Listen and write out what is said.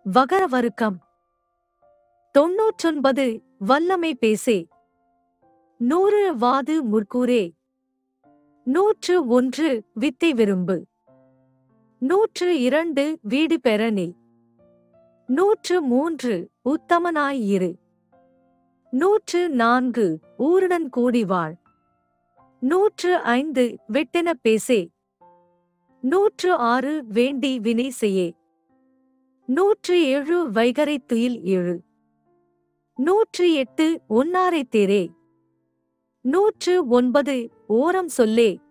வகரவருக்கம் தொன்னூற்றொன்பது வல்லமை பேசே நூறு வாது முற்கூரே நூற்று ஒன்று வித்தை விரும்பு நூற்று இரண்டு வீடு பெறனே நூற்று மூன்று உத்தமனாய் இரு நூற்று நான்கு ஊருடன் கூடி வாழ் நூற்று ஐந்து வெட்டென பேசே நூற்று ஆறு வேண்டி வினை செய்யே நூற்று ஏழு வைகரை துயில் ஏழு நூற்று எட்டு ஒன்னாரை தேரே நூற்று ஒன்பது ஓரம் சொல்லே